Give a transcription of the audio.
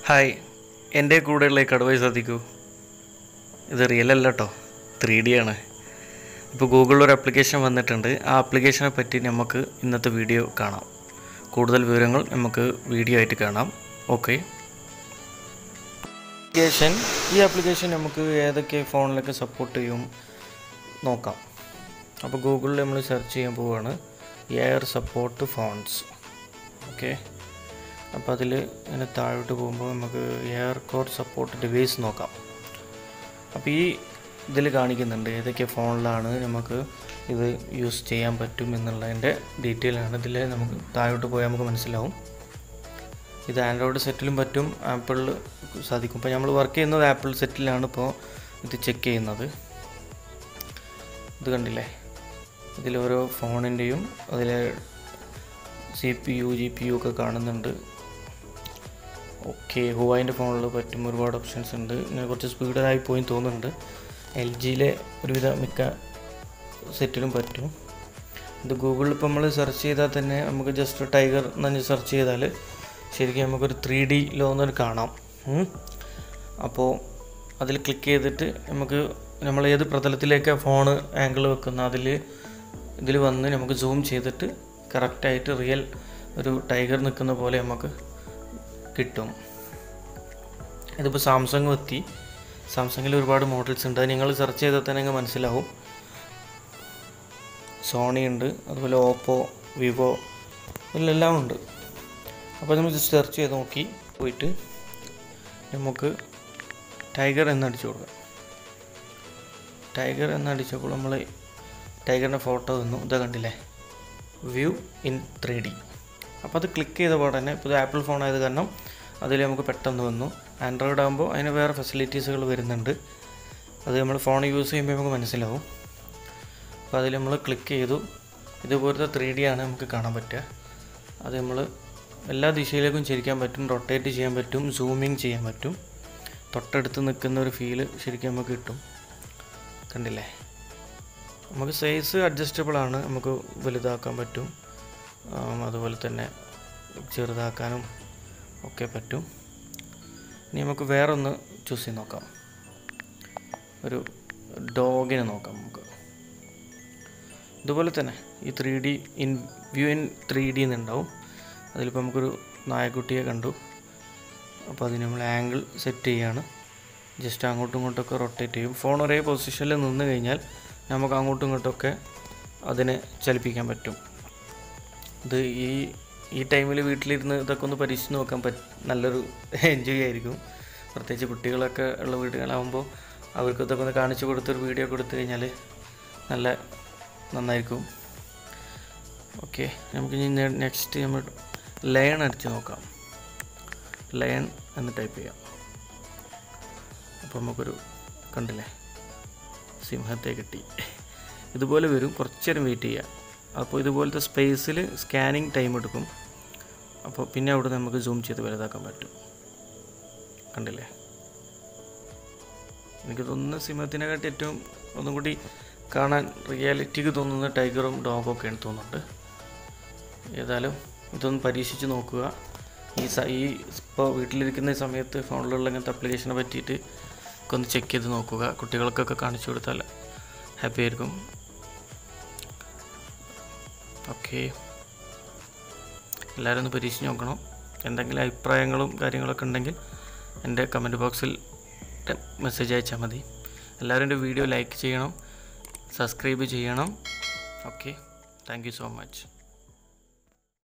Hi എൻ്റെ കൂടെയുള്ള ഈ കടുവയെ ശ്രദ്ധിക്കൂ ഇത് റിയൽ അല്ല കേട്ടോ ത്രീ ഡി ആണ് ഇപ്പോൾ ഗൂഗിളിൽ ഒരു ആപ്ലിക്കേഷൻ വന്നിട്ടുണ്ട് ആ ആപ്ലിക്കേഷനെ പറ്റി നമുക്ക് ഇന്നത്തെ വീഡിയോ കാണാം കൂടുതൽ വിവരങ്ങൾ നമുക്ക് വീഡിയോ ആയിട്ട് കാണാം ഓക്കെ ആപ്ലിക്കേഷൻ ഈ ആപ്ലിക്കേഷൻ നമുക്ക് ഏതൊക്കെ ഫോണിലൊക്കെ സപ്പോർട്ട് ചെയ്യും നോക്കാം അപ്പോൾ ഗൂഗിളിൽ നമ്മൾ സെർച്ച് ചെയ്യാൻ പോവുകയാണ് എയർ സപ്പോർട്ട് ഫോൺസ് ഓക്കെ അപ്പോൾ അതിൽ ഇങ്ങനെ താഴോട്ട് പോകുമ്പോൾ നമുക്ക് എയർ കോർ സപ്പോർട്ട് ഡിവൈസ് നോക്കാം അപ്പോൾ ഈ ഇതിൽ കാണിക്കുന്നുണ്ട് ഏതൊക്കെ ഫോണിലാണ് നമുക്ക് ഇത് യൂസ് ചെയ്യാൻ പറ്റും എന്നുള്ളതിൻ്റെ ഡീറ്റെയിൽ ആണ് ഇതിൽ നമുക്ക് താഴോട്ട് പോയാൽ നമുക്ക് മനസ്സിലാവും ഇത് ആൻഡ്രോയിഡ് സെറ്റിലും പറ്റും ആപ്പിളിൽ സാധിക്കും ഇപ്പോൾ നമ്മൾ വർക്ക് ചെയ്യുന്നത് ആപ്പിൾ സെറ്റിലാണ് ഇപ്പോൾ ഇത് ചെക്ക് ചെയ്യുന്നത് ഇത് കണ്ടില്ലേ ഇതിൽ ഓരോ ഫോണിൻ്റെയും അതിൽ C P U G P U ഒക്കെ കാണുന്നുണ്ട് ഓക്കെ ഹുവായിൻ്റെ ഫോണിൽ പറ്റും ഒരുപാട് ഓപ്ഷൻസ് ഉണ്ട് ഇങ്ങനെ കുറച്ച് സ്പീഡായി പോയി തോന്നുന്നുണ്ട് എൽ ജിയിലെ ഒരുവിധ മിക്ക സെറ്റിലും പറ്റും ഇത് ഗൂഗിളിൽ ഇപ്പോൾ നമ്മൾ സെർച്ച് ചെയ്താൽ തന്നെ നമുക്ക് ജസ്റ്റ് ടൈഗർ എന്ന് സെർച്ച് ചെയ്താൽ ശരിക്കും നമുക്കൊരു ത്രീ ഡി ലോന്നർ കാണാം ഉം. അപ്പോൾ അതിൽ ക്ലിക്ക് ചെയ്തിട്ട് നമുക്ക് നമ്മൾ ഏത് പ്രതലത്തിലേക്കാണ് ഫോണ് ആംഗിൾ വെക്കുന്ന അതിൽ ഇതിൽ വന്ന് നമുക്ക് സൂം ചെയ്തിട്ട് കറക്റ്റായിട്ട് റിയൽ ഒരു ടൈഗർ നിൽക്കുന്ന പോലെ നമുക്ക് കിട്ടും ഇതിപ്പോൾ സാംസങ് എത്തി സാംസങ്ങിൽ ഒരുപാട് മോഡൽസ് ഉണ്ട് അത് നിങ്ങൾ സെർച്ച് ചെയ്താൽ തന്നെ നിങ്ങൾക്ക് മനസ്സിലാവും സോണി ഉണ്ട് അതുപോലെ ഓപ്പോ വിവോ ഇതിലെല്ലാം ഉണ്ട് അപ്പോൾ നമ്മൾ ജസ്റ്റ് സെർച്ച് ചെയ്ത് നോക്കി പോയിട്ട് നമുക്ക് ടൈഗർ എന്നടിച്ചു കൊടുക്കാം ടൈഗർ എന്നടിച്ചപ്പോൾ നമ്മൾ ടൈഗറിൻ്റെ ഫോട്ടോ തന്നു ഇതാ കണ്ടില്ലേ വ്യൂ ഇൻ ത്രീ ഡി അപ്പോൾ അത് ക്ലിക്ക് ചെയ്ത പാടെ തന്നെ ഇപ്പോൾ ഇത് ആപ്പിൾ ഫോൺ ആയത് കാരണം അതിൽ നമുക്ക് പെട്ടെന്ന് വന്നു ആൻഡ്രോയിഡ് ആകുമ്പോൾ അതിന് വേറെ ഫെസിലിറ്റീസുകൾ വരുന്നുണ്ട് അത് നമ്മൾ ഫോൺ യൂസ് ചെയ്യുമ്പോൾ നമുക്ക് മനസ്സിലാവും അപ്പോൾ അതിൽ നമ്മൾ ക്ലിക്ക് ചെയ്തു ഇതുപോലത്തെ ത്രീ ഡി ആണ് നമുക്ക് കാണാൻ പറ്റുക അത് നമ്മൾ എല്ലാ ദിശയിലേക്കും ചരിക്കാൻ പറ്റും റൊട്ടേറ്റ് ചെയ്യാൻ പറ്റും സൂമിങ് ചെയ്യാൻ പറ്റും തൊട്ടടുത്ത് നിൽക്കുന്ന ഒരു ഫീല് ശരിക്കും നമുക്ക് കിട്ടും കണ്ടില്ലേ നമുക്ക് സൈസ് അഡ്ജസ്റ്റബിൾ ആണ് നമുക്ക് വലുതാക്കാൻ പറ്റും ആം, അതുപോലെ തന്നെ ചെറുതാക്കാനും ഒക്കെ പറ്റും ഇനി നമുക്ക് വേറൊന്ന് ചൂസ് ചെയ്ത് നോക്കാം ഒരു ഡോഗിനെ നോക്കാം നമുക്ക് ഇതുപോലെ തന്നെ ഈ three D in view in three D എന്നുണ്ടാവും അതിലിപ്പോൾ നമുക്കൊരു നായക്കുട്ടിയെ കണ്ടു അപ്പോൾ അതിന് നമ്മൾ ആംഗിൾ സെറ്റ് ചെയ്യാണ് ജസ്റ്റ് അങ്ങോട്ടും ഇങ്ങോട്ടൊക്കെ റൊട്ടേറ്റ് ചെയ്യും ഫോൺ ഒരേ പൊസിഷനിൽ നിന്ന് കഴിഞ്ഞാൽ നമുക്ക് അങ്ങോട്ടും ഇങ്ങോട്ടൊക്കെ അതിനെ ചലിപ്പിക്കാൻ പറ്റും ഇത് ഈ ഈ ടൈമിൽ വീട്ടിലിരുന്ന് ഇതൊക്കെ ഒന്ന് പരീക്ഷിച്ച് നോക്കാൻ പറ്റ നല്ലൊരു എൻജോയ് ആയിരിക്കും പ്രത്യേകിച്ച് കുട്ടികളൊക്കെ ഉള്ള വീടുകളാകുമ്പോൾ അവർക്ക് ഇതൊക്കെ ഒന്ന് കാണിച്ചു കൊടുത്തൊരു വീഡിയോ കൊടുത്തു കഴിഞ്ഞാൽ നല്ല നന്നായിരിക്കും ഓക്കെ നമുക്ക് ഇനി നെക്സ്റ്റ് നമ്മൾ ലയൺ അടിച്ച് നോക്കാം ലയൺ എന്ന് ടൈപ്പ് ചെയ്യാം അപ്പോൾ നമുക്കൊരു കണ്ടില്ലേ സിംഹത്തെ കിട്ടി ഇതുപോലെ വരും കുറച്ച് നേരം വെയിറ്റ് ചെയ്യുക അപ്പോൾ ഇതുപോലത്തെ സ്പേസിൽ സ്കാനിങ് ടൈം എടുക്കും അപ്പോൾ പിന്നെ അവിടെ നമുക്ക് സൂം ചെയ്ത് വലുതാക്കാൻ പറ്റും കണ്ടില്ലേ എനിക്ക് തോന്നുന്ന സിംഹത്തിനെക്കാട്ടി ഏറ്റവും ഒന്നും കൂടി കാണാൻ റിയാലിറ്റിക്ക് തോന്നുന്ന ടൈഗറും ഡോഗും ഒക്കെയാണ് തോന്നുന്നുണ്ട് ഏതായാലും ഇതൊന്ന് പരീക്ഷിച്ച് നോക്കുക ഈ സ ഈ ഇപ്പോൾ വീട്ടിലിരിക്കുന്ന സമയത്ത് ഫോണിലുള്ള ഇങ്ങനത്തെ അപ്ലിക്കേഷനെ പറ്റിയിട്ട് ഒക്കെ ഒന്ന് ചെക്ക് ചെയ്ത് നോക്കുക കുട്ടികൾക്കൊക്കെ കാണിച്ചു കൊടുത്താൽ ഹാപ്പി ആയിരിക്കും ഓക്കെ എല്ലാവരും ഒന്ന് പരീക്ഷിച്ച് നോക്കണം എന്തെങ്കിലും അഭിപ്രായങ്ങളും കാര്യങ്ങളൊക്കെ ഉണ്ടെങ്കിൽ എൻ്റെ കമൻറ്റ് ബോക്സിൽ മെസ്സേജ് അയച്ചാൽ മതി എല്ലാവരും എൻ്റെ വീഡിയോ ലൈക്ക് ചെയ്യണം സബ്സ്ക്രൈബ് ചെയ്യണം okay thank you so much